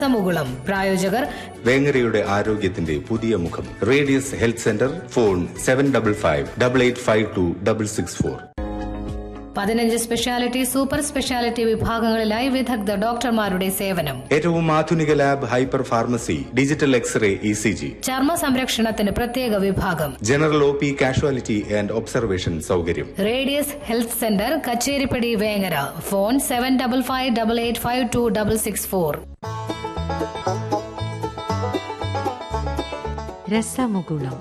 മുകുളം പ്രായോജകർ വേങ്ങരയുടെ ആരോഗ്യത്തിന്റെ പുതിയ മുഖം Radius health centre phone seven double five double eight five two double six four പതിനഞ്ച് സ്പെഷ്യാലിറ്റി സൂപ്പർ സ്പെഷ്യാലിറ്റി വിഭാഗങ്ങളിലായി വിദഗ്ധ ഡോക്ടർമാരുടെ സേവനം ഏറ്റവും ആധുനിക lab hyper pharmacy digital x ray E C G ചർമ്മ സംരക്ഷണത്തിന് പ്രത്യേക വിഭാഗം general O P casualty and observation സൗകര്യം Radius health centre Kacheripadi Vengara phone seven double five double eight five two double six four Rasamukulam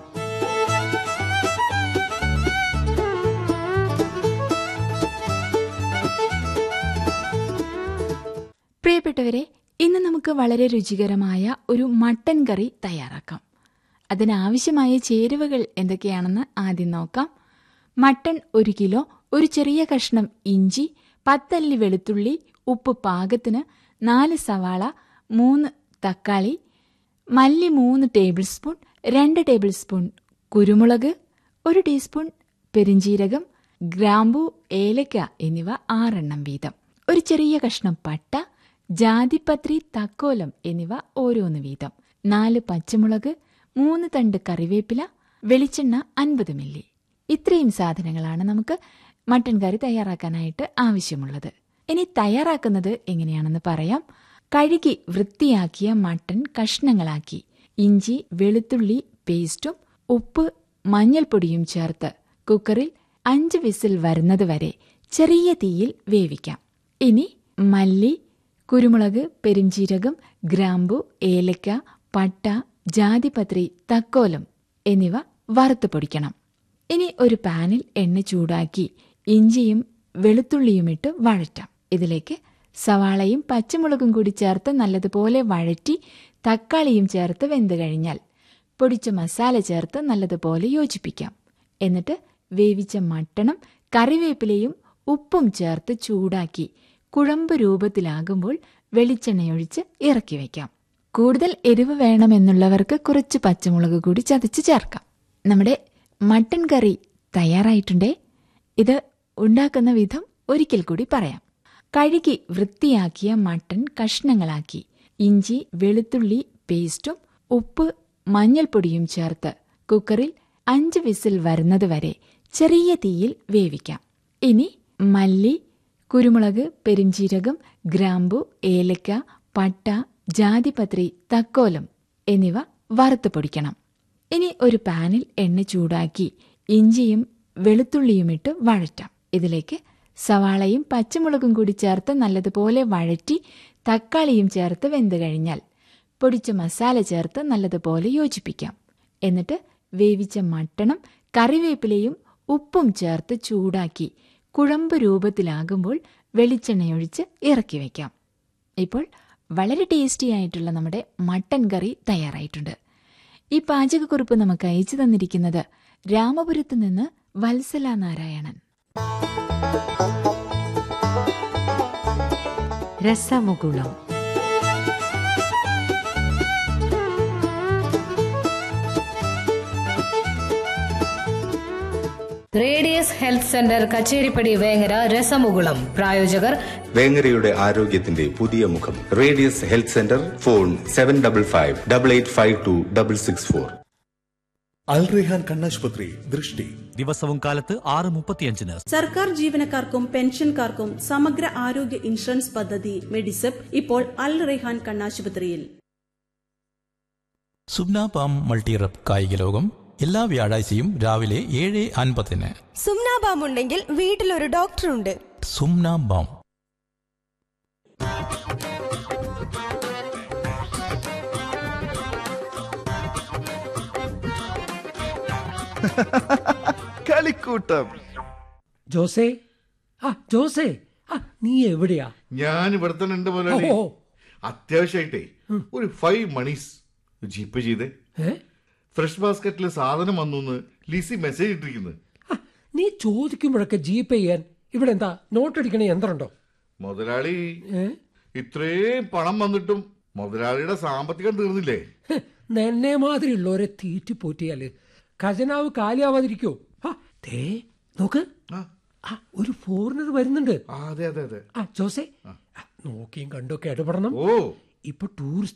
പ്രിയപ്പെട്ടവരെ ഇന്ന് നമുക്ക് വളരെ രുചികരമായ ഒരു മട്ടൻ കറി തയ്യാറാക്കാം അതിനാവശ്യമായ ചേരുവകൾ എന്തൊക്കെയാണെന്ന് ആദ്യം നോക്കാം മട്ടൺ ഒരു കിലോ ഒരു ചെറിയ കഷ്ണം ഇഞ്ചി പത്തല്ലി വെളുത്തുള്ളി ഉപ്പ് പാകത്തിന് നാല് സവാള മൂന്ന് തക്കാളി മല്ലി മൂന്ന് ടേബിൾ സ്പൂൺ രണ്ട് ടേബിൾ സ്പൂൺ കുരുമുളക് ഒരു ടീസ്പൂൺ പെരിഞ്ചീരകം ഗ്രാമ്പു ഏലക്ക എന്നിവ ആറെണ്ണം വീതം ഒരു ചെറിയ കഷ്ണം പട്ട ജാതിപത്രി തക്കോലം എന്നിവ ഓരോന്ന് വീതം നാല് പച്ചമുളക് മൂന്ന് തണ്ട് കറിവേപ്പില വെളിച്ചെണ്ണ അൻപത് മില്ലി ഇത്രയും സാധനങ്ങളാണ് നമുക്ക് മട്ടൻ കറി തയ്യാറാക്കാനായിട്ട് ആവശ്യമുള്ളത് ഇനി തയ്യാറാക്കുന്നത് എങ്ങനെയാണെന്ന് പറയാം കഴുകി വൃത്തിയാക്കിയ മട്ടൻ കഷ്ണങ്ങളാക്കി ഇഞ്ചി വെളുത്തുള്ളി പേസ്റ്റും ഉപ്പ് മഞ്ഞൾപ്പൊടിയും ചേർത്ത് കുക്കറിൽ അഞ്ച് വിസിൽ വരുന്നത് വരെ ചെറിയ തീയിൽ വേവിക്കാം ഇനി മല്ലി കുരുമുളക് പെരിഞ്ചീരകം ഗ്രാമ്പു ഏലക്ക പട്ട ജാതിപത്രി തക്കോലം എന്നിവ വറുത്ത് പൊടിക്കണം ഇനി ഒരു പാനിൽ എണ്ണ ചൂടാക്കി ഇഞ്ചിയും വെളുത്തുള്ളിയും ഇട്ട് വഴറ്റാം ഇതിലേക്ക് സവാളയും പച്ചമുളകും കൂടി ചേർത്ത് നല്ലതുപോലെ വഴറ്റി തക്കാളിയും ചേർത്ത് വെന്ത് കഴിഞ്ഞാൽ പൊടിച്ച മസാല ചേർത്ത് നല്ലതുപോലെ യോജിപ്പിക്കാം എന്നിട്ട് വേവിച്ച മട്ടണം കറിവേപ്പിലയും ഉപ്പും ചേർത്ത് ചൂടാക്കി കുഴമ്പ് രൂപത്തിലാകുമ്പോൾ വെളിച്ചെണ്ണയൊഴിച്ച് ഇറക്കി വയ്ക്കാം കൂടുതൽ എരിവ് വേണമെന്നുള്ളവർക്ക് കുറച്ച് പച്ചമുളക് കൂടി ചതച്ച് ചേർക്കാം നമ്മുടെ മട്ടൻ കറി തയ്യാറായിട്ടുണ്ടേ ഇത് ഉണ്ടാക്കുന്ന വിധം ഒരിക്കൽ കൂടി പറയാം കഴുകി വൃത്തിയാക്കിയ മട്ടൻ കഷ്ണങ്ങളാക്കി ഇഞ്ചി വെളുത്തുള്ളി പേസ്റ്റും ഉപ്പ് മഞ്ഞൾപ്പൊടിയും ചേർത്ത് കുക്കറിൽ അഞ്ച് വിസിൽ വരുന്നത് വരെ ചെറിയ തീയിൽ വേവിക്കാം ഇനി മല്ലി കുരുമുളക് പെരിഞ്ചീരകം ഗ്രാമ്പു ഏലക്ക പട്ട ജാതിപത്രി തക്കോലം എന്നിവ വറുത്ത് പൊടിക്കണം ഇനി ഒരു പാനിൽ എണ്ണ ചൂടാക്കി ഇഞ്ചിയും വെളുത്തുള്ളിയും ഇട്ട് വഴറ്റാം ഇതിലേക്ക് സവാളയും പച്ചമുളകും കൂടി ചേർത്ത് നല്ലതുപോലെ വഴറ്റി തക്കാളിയും ചേർത്ത് വെന്ത് കഴിഞ്ഞാൽ പൊടിച്ച മസാല ചേർത്ത് നല്ലതുപോലെ യോജിപ്പിക്കാം എന്നിട്ട് വേവിച്ച മട്ടണം കറിവേപ്പിലയും ഉപ്പും ചേർത്ത് ചൂടാക്കി കുഴമ്പ് രൂപത്തിലാകുമ്പോൾ വെളിച്ചെണ്ണയൊഴിച്ച് ഇറക്കി വയ്ക്കാം ഇപ്പോൾ വളരെ ടേസ്റ്റി ആയിട്ടുള്ള നമ്മുടെ മട്ടൻ കറി തയ്യാറായിട്ടുണ്ട് ഈ പാചകക്കുറിപ്പ് നമുക്ക് അയച്ചു തന്നിരിക്കുന്നത് രാമപുരത്ത് നിന്ന് Vatsala Narayanan Rasamukulam Radius health centre Kacheripadi Vengara Rasamukulam പ്രായോജകർ വേങ്ങരയുടെ ആരോഗ്യത്തിന്റെ പുതിയ മുഖം Radius health centre phone seven double five double eight five two double six four Al Rehan കണ്ണാശുപത്രി ദൃഷ്ടി ദിവസവും കാലത്ത് ആറ് മുപ്പത്തിയഞ്ചിന് സർക്കാർ ജീവനക്കാർക്കും പെൻഷൻകാർക്കും സമഗ്ര ആരോഗ്യ ഇൻഷുറൻസ് പദ്ധതി മെഡിസെപ്പ് ഇപ്പോൾ അൽ റെഹാൻ കണ്ണാശുപത്രിയിൽ സുബ്ന പാം മൾട്ടിറപ്പ് കായിക ലോകം എല്ലാ വ്യാഴാഴ്ചയും രാവിലെ ഏഴ് അൻപതിന് സുംനാബാം ഉണ്ടെങ്കിൽ വീട്ടിലൊരു ഡോക്ടറുണ്ട് സുംന ബാം കളിക്കൂട്ടം ജോസേ ആ ജോസേ ആ നീ എവിടെയാ ഞാൻ ഇവിടെ തന്നെ ഉണ്ട് മുതലാളി ഓ. അത്യാവശ്യമായിട്ടേ ഒരു ഫൈവ് മണീസ് ജീപ്പ് ചെയ്തേ ഏ ഫ്രഷ് ബാസ്ക്കറ്റിൽ സാധനം വന്നു എന്ന് ലിസി മെസ്സേജ് ഇട്ടിരിക്കുന്നു ആ, നീ ചോദിക്കുമ്പോഴൊക്കെ ജീപേ ചെയ്യാൻ ഇവിടെ എന്താ നോട്ടടിക്കണ യന്ത്രമുണ്ടോ മുതലാളി ഏ ഇത്രയും പണം വന്നിട്ടും മുതലാളിയുടെ സാമ്പത്തികം തീർന്നില്ലേ ഹ്, നിന്നെ മാതിരിയുള്ളവരെ തീറ്റി പോറ്റിയാല് ഖജനാവ് കാലിയാവാതിരിക്കോ ആ ദേ നോക്ക് ആ, ആ ഒരു ഫോറിനർ വരുന്നുണ്ട് ആ, അതെ അതെ അതെ ആ ജോസേ ആ, നോക്കിയും കണ്ടൊക്കെ ഇടപെടണം ഓ ഇപ്പൊ ടൂറിസ്റ്റ്